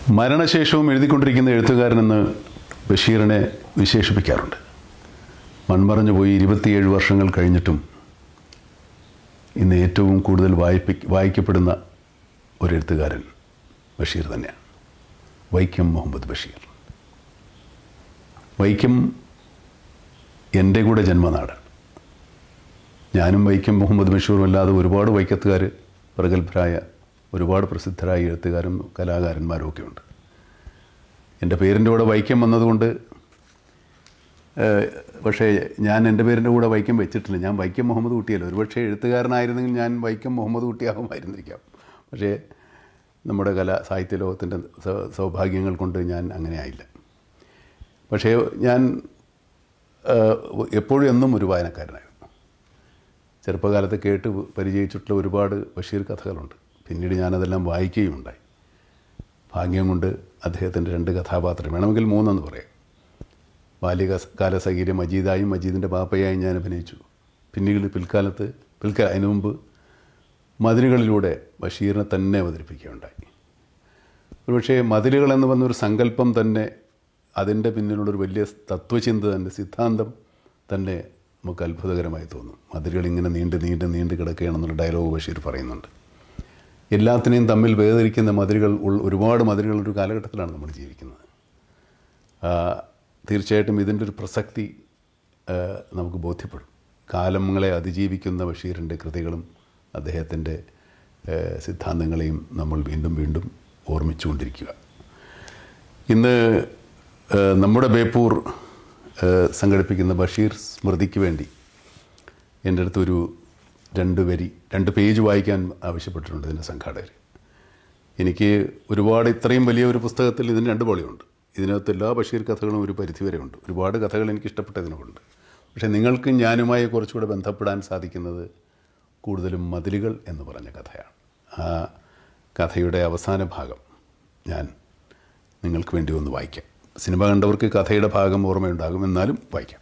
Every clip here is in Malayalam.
മരണശേഷവും എഴുതിക്കൊണ്ടിരിക്കുന്ന എഴുത്തുകാരനെന്ന് ബഷീറിനെ വിശേഷിപ്പിക്കാറുണ്ട് മൺമറഞ്ഞു പോയി ഇരുപത്തിയേഴ് വർഷങ്ങൾ കഴിഞ്ഞിട്ടും ഇന്ന് ഏറ്റവും കൂടുതൽ വായിപ്പി വായിക്കപ്പെടുന്ന ഒരു എഴുത്തുകാരൻ ബഷീർ തന്നെയാണ് വൈക്കം മുഹമ്മദ് ബഷീർ വൈക്കം എൻ്റെ കൂടെ ജന്മനാടാണ് ഞാനും വൈക്കം മുഹമ്മദ് ബഷീറും അല്ലാതെ ഒരുപാട് വൈക്കത്തുകാർ പ്രഗത്ഭരായ ഒരുപാട് പ്രസിദ്ധരായ എഴുത്തുകാരും കലാകാരന്മാരും ഒക്കെ ഉണ്ട് എൻ്റെ പേരിൻ്റെ കൂടെ വൈക്കം വന്നതുകൊണ്ട് ഏഹ്, പക്ഷേ ഞാൻ എൻ്റെ പേരിൻ്റെ കൂടെ വൈക്കം വെച്ചിട്ടില്ല ഞാൻ വൈക്കം മുഹമ്മദ് കുട്ടിയല്ല ഒരുപക്ഷെ എഴുത്തുകാരനായിരുന്നെങ്കിൽ ഞാൻ വൈക്കം മുഹമ്മദ് കുട്ടിയാകുമായിരുന്നിരിക്കാം പക്ഷേ നമ്മുടെ കല സാഹിത്യ ലോകത്തിൻ്റെ സൗ- സൗഭാഗ്യങ്ങൾ കൊണ്ട് ഞാൻ അങ്ങനെ ആയില്ല പക്ഷേ ഞാൻ ഏഹ്, എപ്പോഴും എന്നും ഒരു വായനക്കാരനായിരുന്നു ചെറുപ്പകാലത്ത് കേട്ട് പരിചയിച്ചിട്ടുള്ള ഒരുപാട് ബഷീർ കഥകളുണ്ട് പിന്നീട് ഞാനതെല്ലാം വായിക്കുകയുണ്ടായി ഭാഗ്യം കൊണ്ട് അദ്ദേഹത്തിൻ്റെ രണ്ട് കഥാപാത്രം വേണമെങ്കിൽ മൂന്നെന്ന് പറയാം ബാല്യകാല സഖീരെ മജീദായും മജീദിൻ്റെ പാപ്പയായും ഞാൻ അഭിനയിച്ചു പിന്നീട് പിൽക്കാലത്ത് പിൽക്കാല അതിനു മുമ്പ് മതിലുകളിലൂടെ ബഷീറിനെ തന്നെ അവതരിപ്പിക്കുകയുണ്ടായി ഒരുപക്ഷേ മതിലുകൾ എന്ന് പറഞ്ഞൊരു സങ്കല്പം തന്നെ അതിൻ്റെ പിന്നിലുള്ളൊരു വലിയ തത്വചിന്ത തന്നെ സിദ്ധാന്തം തന്നെ നമുക്ക് അത്ഭുതകരമായി തോന്നും മതിലുകൾ ഇങ്ങനെ നീണ്ട് നീണ്ട് നീണ്ട് കിടക്കുകയാണെന്നുള്ള ഡയലോഗ് ബഷീർ പറയുന്നുണ്ട് എല്ലാത്തിനെയും തമ്മിൽ വേദനിക്കുന്ന മതിലുകൾ ഉൾ- ഒരുപാട് മതിലുകൾ ഒരു കാലഘട്ടത്തിലാണ് നമ്മൾ ജീവിക്കുന്നത് ആ, തീർച്ചയായിട്ടും ഇതിൻ്റെ ഒരു പ്രസക്തി ആ, നമുക്ക് ബോധ്യപ്പെടും കാലങ്ങളെ അതിജീവിക്കുന്ന ബഷീറിൻ്റെ കൃതികളും അദ്ദേഹത്തിൻ്റെ ആ, സിദ്ധാന്തങ്ങളെയും നമ്മൾ വീണ്ടും വീണ്ടും ഓർമ്മിച്ചുകൊണ്ടിരിക്കുക ഇന്ന് ആ, നമ്മുടെ ബേപ്പൂർ ആ, സംഘടിപ്പിക്കുന്ന ബഷീർ സ്മൃതിക്ക് വേണ്ടി എൻ്റെ അടുത്തൊരു രണ്ട് വരി രണ്ട് പേജ് വായിക്കാൻ ആവശ്യപ്പെട്ടിട്ടുണ്ട് ഇതിൻ്റെ സംഘാടകർ എനിക്ക് ഒരുപാട് ഇത്രയും വലിയ ഒരു പുസ്തകത്തിൽ ഇതിന് രണ്ട് പൊളിയുണ്ട് ഇതിനകത്ത് എല്ലാ ബഷീർ കഥകളും ഒരു പരിധിവരെ ഉണ്ട് ഒരുപാട് കഥകൾ എനിക്ക് ഇഷ്ടപ്പെട്ടതിനുണ്ട് പക്ഷേ നിങ്ങൾക്ക് ഞാനുമായി കുറച്ചുകൂടെ ബന്ധപ്പെടാൻ സാധിക്കുന്നത് കൂടുതലും മതിലുകൾ എന്ന് പറഞ്ഞ കഥയാണ് ആ കഥയുടെ അവസാന ഭാഗം ഞാൻ നിങ്ങൾക്ക് വേണ്ടി ഒന്ന് വായിക്കാം സിനിമ കണ്ടവർക്ക് കഥയുടെ ഭാഗം ഓർമ്മയുണ്ടാകും എന്നാലും വായിക്കാം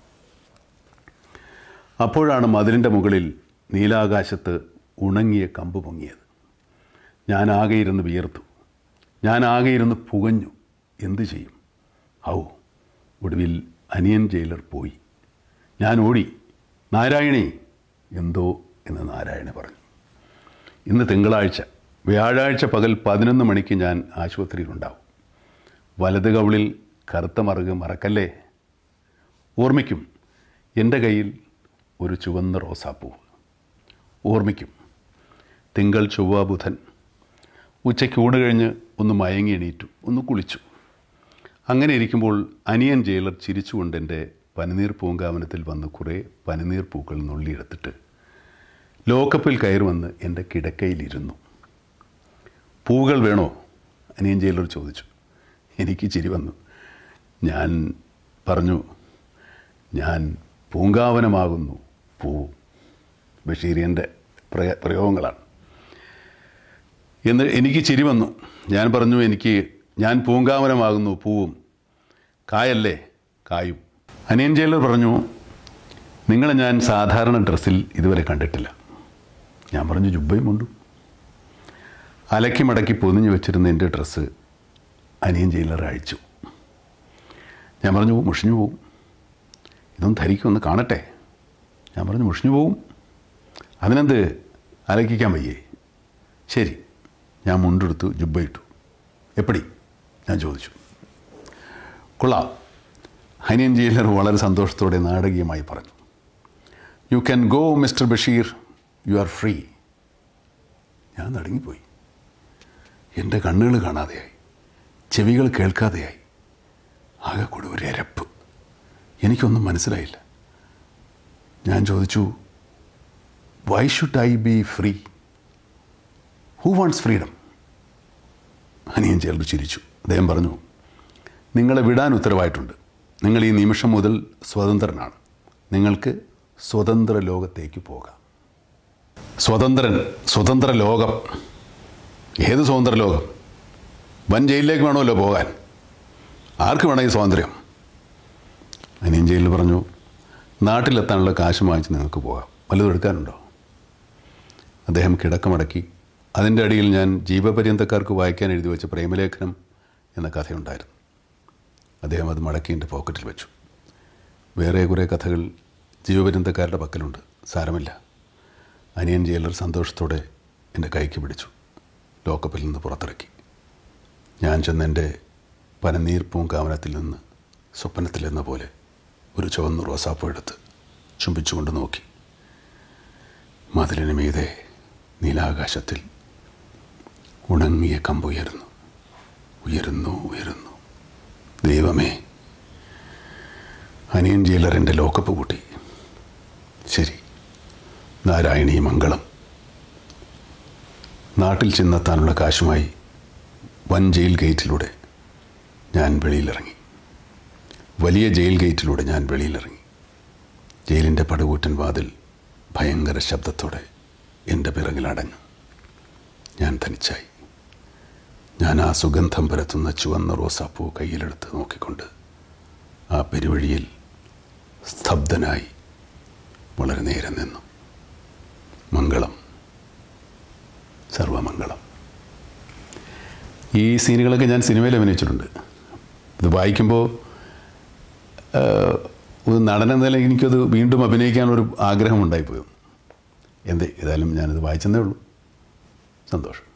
അപ്പോഴാണ് മതിലിൻ്റെ മുകളിൽ നീലാകാശത്ത് ഉണങ്ങിയ കമ്പ് പൊങ്ങിയത് ഞാൻ ആകെ ഇരുന്ന് വിയർത്തു ഞാൻ ആകെ ഇരുന്ന് പുകഞ്ഞു എന്തു ചെയ്യും ഔ ഒടുവിൽ അനിയൻ ജയിലർ പോയി ഞാൻ ഓടി നാരായണി എന്തോ എന്ന് നാരായണ പറഞ്ഞു ഇന്ന് തിങ്കളാഴ്ച വ്യാഴാഴ്ച പകൽ പതിനൊന്ന് മണിക്ക് ഞാൻ ആശുപത്രിയിലുണ്ടാവും വലത് കവിളിൽ കറുത്ത മറുക് മറക്കല്ലേ ഓർമ്മിക്കും എൻ്റെ കയ്യിൽ ഒരു ചുവന്ന റോസാപ്പൂവ് ഓർമ്മിക്കും തിങ്കൾ ചൊവ്വ ബുധൻ ഉച്ചയ്ക്ക് ഊണ് കഴിഞ്ഞ് ഒന്ന് മയങ്ങി എണീറ്റു ഒന്ന് കുളിച്ചു അങ്ങനെ ഇരിക്കുമ്പോൾ അനിയൻ ജയിലർ ചിരിച്ചുകൊണ്ട് എൻ്റെ പനിനീർ പൂങ്കാവനത്തിൽ വന്ന് കുറേ പനിനീർ പൂക്കൾ നുള്ളിയെടുത്തിട്ട് ലോക്കപ്പിൽ കയറി വന്ന് എൻ്റെ കിടക്കയിലിരുന്നു പൂകൾ വേണോ അനിയൻ ജയിലർ ചോദിച്ചു എനിക്ക് ചിരി വന്നു ഞാൻ പറഞ്ഞു ഞാൻ പൂങ്കാവനമാകുന്നു പൂ ബഷീറിയൻ്റെ പ്രയ പ്രയോഗങ്ങളാണ് എന്ന് എനിക്ക് ചിരി വന്നു ഞാൻ പറഞ്ഞു എനിക്ക് ഞാൻ പൂങ്കാവനമാകുന്നു പൂവും കായല്ലേ കായും അനിയൻ ജയിലർ പറഞ്ഞു നിങ്ങളെ ഞാൻ സാധാരണ ഡ്രസ്സിൽ ഇതുവരെ കണ്ടിട്ടില്ല ഞാൻ പറഞ്ഞു ജുബയും ഉണ്ടു അലക്കി മടക്കി പൊതിഞ്ഞു വെച്ചിരുന്ന എൻ്റെ ഡ്രസ്സ് അനിയൻ ജയിലർ അഴിച്ചു ഞാൻ പറഞ്ഞു മുഷിഞ്ഞു പോവും ഇതൊന്ന് ധരിക്കുമെന്ന് കാണട്ടെ ഞാൻ പറഞ്ഞു മുഷിഞ്ഞു പോവും അതിനെന്ത് അലക്കിക്കാൻ വയ്യേ ശരി ഞാൻ മുണ്ടെടുത്തു ജുബ്ബയിട്ടു എപ്പടി ഞാൻ ചോദിച്ചു കൊള്ളാം ഹനിയൻ ജയിലർ വളരെ സന്തോഷത്തോടെ നാടകീയമായി പറഞ്ഞു you can go mister Basheer you are free ഞാൻ നടുങ്ങിപ്പോയി എൻ്റെ കണ്ണുകൾ കാണാതെയായി ചെവികൾ കേൾക്കാതെയായി ആകെ കൂടെ ഒരു എരപ്പ് എനിക്കൊന്നും മനസ്സിലായില്ല ഞാൻ ചോദിച്ചു why should I be free who wants freedom അനിയൻ ചേർന്ന് ചിരിച്ചു അദ്ദേഹം പറഞ്ഞു നിങ്ങളെ വിടാൻ ഉത്തരവായിട്ടുണ്ട് നിങ്ങൾ ഈ നിമിഷം മുതൽ സ്വതന്ത്രനാണ് നിങ്ങൾക്ക് സ്വതന്ത്ര ലോകത്തേക്ക് പോകാം സ്വതന്ത്രൻ സ്വതന്ത്ര ലോകം ഏത് സ്വതന്ത്ര ലോകം വൻ ജയിലിലേക്ക് വേണമല്ലോ പോകാൻ ആർക്ക് വേണം ഈ സ്വാതന്ത്ര്യം അനിയൻ ജയിലിൽ പറഞ്ഞു നാട്ടിലെത്താനുള്ള കാശ് വാങ്ങിച്ച് നിങ്ങൾക്ക് പോകാം വല്ലതും എടുക്കാനുണ്ടോ അദ്ദേഹം കിടക്കമടക്കി അതിൻ്റെ അടിയിൽ ഞാൻ ജീവപര്യന്തക്കാർക്ക് വായിക്കാൻ എഴുതി വെച്ച പ്രേമലേഖനം എന്ന കഥയുണ്ടായിരുന്നു അദ്ദേഹം അത് മടക്കി എൻ്റെ പോക്കറ്റിൽ വെച്ചു വേറെ കുറേ കഥകൾ ജീവപര്യന്തക്കാരുടെ പക്കലുണ്ട് സാരമില്ല അനിയൻ ജയിലർ സന്തോഷത്തോടെ എൻ്റെ കൈക്ക് പിടിച്ചു ലോക്കപ്പിൽ നിന്ന് പുറത്തിറക്കി ഞാൻ ചെന്ന് എൻ്റെ പനനീർ പൂങ്കാവനത്തിൽ നിന്ന് സ്വപ്നത്തിലെന്ന പോലെ ഒരു ചുവന്ന റോസാപ്പൂ എടുത്ത് ചുംബിച്ചുകൊണ്ട് നോക്കി മതിലിന് മീതെ നീലാകാശത്തിൽ ഉണങ്ങിയ കമ്പുയരുന്നു ഉയരുന്നു ഉയരുന്നു ദൈവമേ അനിയൻ ജയിലർ എൻ്റെ ലോക്കപ്പ് കൂട്ടി ശരി നാരായണീ മംഗളം നാട്ടിൽ ചെന്നെത്താനുള്ള കാശുമായി വൻ ജയിൽ ഗേറ്റിലൂടെ ഞാൻ വെളിയിലിറങ്ങി വലിയ ജയിൽ ഗേറ്റിലൂടെ ഞാൻ വെളിയിലിറങ്ങി ജയിലിൻ്റെ പടുകൂറ്റൻ വാതിൽ ഭയങ്കര ശബ്ദത്തോടെ എൻ്റെ പിറകിലടഞ്ഞു ഞാൻ തനിച്ചായി ഞാൻ ആ സുഗന്ധം പരത്തുന്ന ചുവന്ന റോസാപ്പൂ കയ്യിലെടുത്ത് നോക്കിക്കൊണ്ട് ആ പെരുവഴിയിൽ സ്തബ്ധനായി വളരെ നേരം നിന്നു മംഗളം സർവമംഗളം ഈ സീനുകളൊക്കെ ഞാൻ സിനിമയിൽ അഭിനയിച്ചിട്ടുണ്ട് ഇത് വായിക്കുമ്പോൾ ഒരു നടൻ എന്ന നിലയിൽ എനിക്കത് വീണ്ടും അഭിനയിക്കാനൊരു ആഗ്രഹം ഉണ്ടായിപ്പോയി എന്തേ ഏതായാലും ഞാനിത് വായിച്ചെന്നേ ഉള്ളൂ സന്തോഷം